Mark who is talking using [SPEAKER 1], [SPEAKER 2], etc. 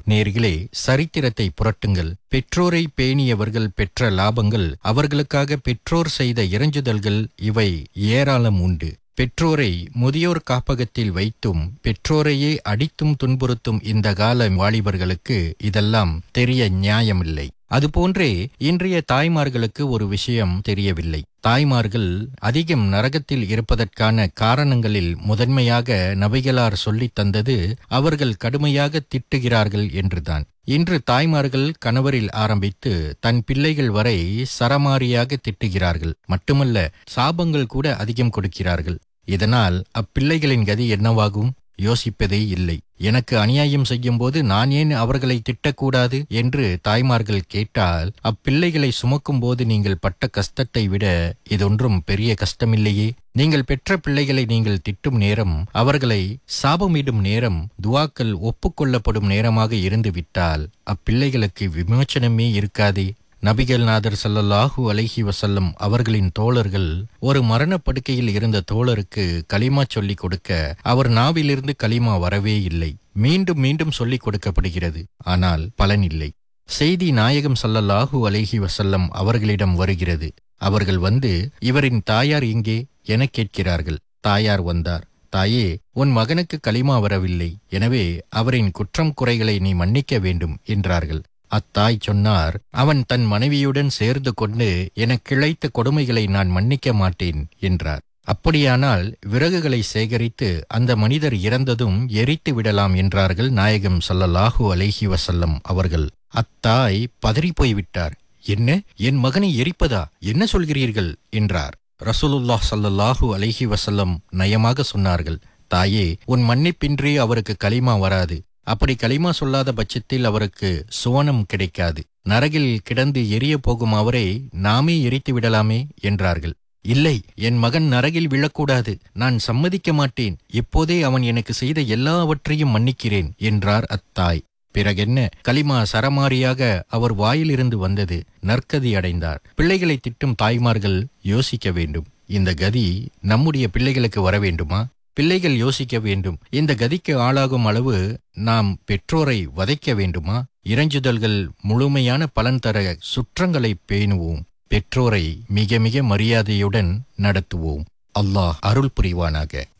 [SPEAKER 1] நேர்களே சரித்திரத்தை புரட்டுங்கள் பெற்றோரை பேணியவர்கள் பெற்ற லாபங்கள் அவர்களுக்காக பெற்றோர் செய்த இறைஞ்சுதல்கள் இவை ஏராளம் உண்டு பெற்றோரை முதியோர் காப்பகத்தில் வைத்தும் பெற்றோரையே அடித்தும் துன்புறுத்தும் இந்த கால வாலிபர்களுக்கு இதெல்லாம் தெரிய நியாயமில்லை அதுபோன்றே இன்றைய தாய்மார்களுக்கு ஒரு விஷயம் தெரியவில்லை தாய்மார்கள் அதிகம் நரகத்தில் இருப்பதற்கான காரணங்களில் முதன்மையாக நபிகளார் சொல்லித் தந்தது அவர்கள் கடுமையாக திட்டுகிறார்கள் என்றுதான் இன்று தாய்மார்கள் கணவரில் ஆரம்பித்து தன் பிள்ளைகள் வரை சரமாரியாக திட்டுகிறார்கள் மட்டுமல்ல சாபங்கள் கூட அதிகம் கொடுக்கிறார்கள் இதனால் அப்பிள்ளைகளின் கதி என்னவாகும் யோசிப்பதே இல்லை எனக்கு அநியாயம் செய்யும்போது நான் ஏன் அவர்களை திட்டக்கூடாது என்று தாய்மார்கள் கேட்டால் அப்பிள்ளைகளை சுமக்கும்போது நீங்கள் பட்ட கஷ்டத்தை விட இதொன்றும் பெரிய கஷ்டமில்லையே நீங்கள் பெற்ற பிள்ளைகளை நீங்கள் திட்டும் நேரம் அவர்களை சாபமிடும் நேரம் துவாக்கள் ஒப்புக்கொள்ளப்படும் நேரமாக இருந்து விட்டால் அப்பிள்ளைகளுக்கு விமோச்சனமே இருக்காதே நபிகள் நாதர் ஸல்லல்லாஹு அலைஹி வஸல்லம் அவர்களின் தோழர்கள் ஒரு மரணப்படுக்கையில் இருந்த தோழருக்கு கலிமா சொல்லிக் கொடுக்க அவர் நாவிலிருந்து கலிமா வரவே இல்லை மீண்டும் மீண்டும் சொல்லிக் கொடுக்கப்படுகிறது ஆனால் பலன் இல்லை செய்தி நாயகம் ஸல்லல்லாஹு அலைஹி வஸல்லம் அவர்களிடம் வருகிறது அவர்கள் வந்து இவரின் தாயார் எங்கே எனக் கேட்கிறார்கள் தாயார் வந்தார் தாயே உன் மகனுக்கு கலிமா வரவில்லை எனவே அவரின் குற்றம் குறைகளை நீ மன்னிக்க வேண்டும் என்றார்கள் அத்தாய் சொன்னார் அவன் தன் மனைவியுடன் சேர்ந்து கொண்டு எனக்கிழைத்த கொடுமைகளை நான் மன்னிக்க மாட்டேன் என்றார் அப்படியானால் விறகுகளை சேகரித்து அந்த மனிதர் இறந்ததும் எரித்து விடலாம் என்றார்கள் நாயகம் ஸல்லல்லாஹு அலைஹி வஸல்லம் அவர்கள் அத்தாய் பதறிப்போய் விட்டார் என்ன என் மகனை எரிப்பதா என்ன சொல்கிறீர்கள் என்றார் ரசூலுல்லாஹ் ஸல்லல்லாஹு அலைஹி வஸல்லம் நயமாக சொன்னார்கள் தாயே உன் மன்னிப்பின்றி அவருக்கு கலிமா வராது அப்படி களிமா சொல்லாத பட்சத்தில் அவருக்கு சுவனம் கிடைக்காது நரகில் கிடந்து எரிய போகும் அவரை நாமே எரித்து விடலாமே என்றார்கள் இல்லை என் மகன் நரகில் விழக்கூடாது நான் சம்மதிக்க மாட்டேன் இப்போதே அவன் எனக்கு செய்த எல்லாவற்றையும் மன்னிக்கிறேன் என்றார் அத்தாய் பிறகென்ன களிமா சரமாரியாக அவர் வாயிலிருந்து வந்தது நற்கதி அடைந்தார் பிள்ளைகளை திட்டும் தாய்மார்கள் யோசிக்க வேண்டும் இந்த கதி நம்முடைய பிள்ளைகளுக்கு வர வேண்டுமா பிள்ளைகள் யோசிக்க வேண்டும் இந்த கதிக்கு ஆளாகும் அளவு நாம் பெற்றோரை வதைக்க வேண்டுமா இறைஞ்சுதல்கள் முழுமையான பலன் தர சுற்றங்களை பேணுவோம் பெற்றோரை மிக மிக மரியாதையுடன் நடத்துவோம் அல்லாஹ் அருள் புரிவானாக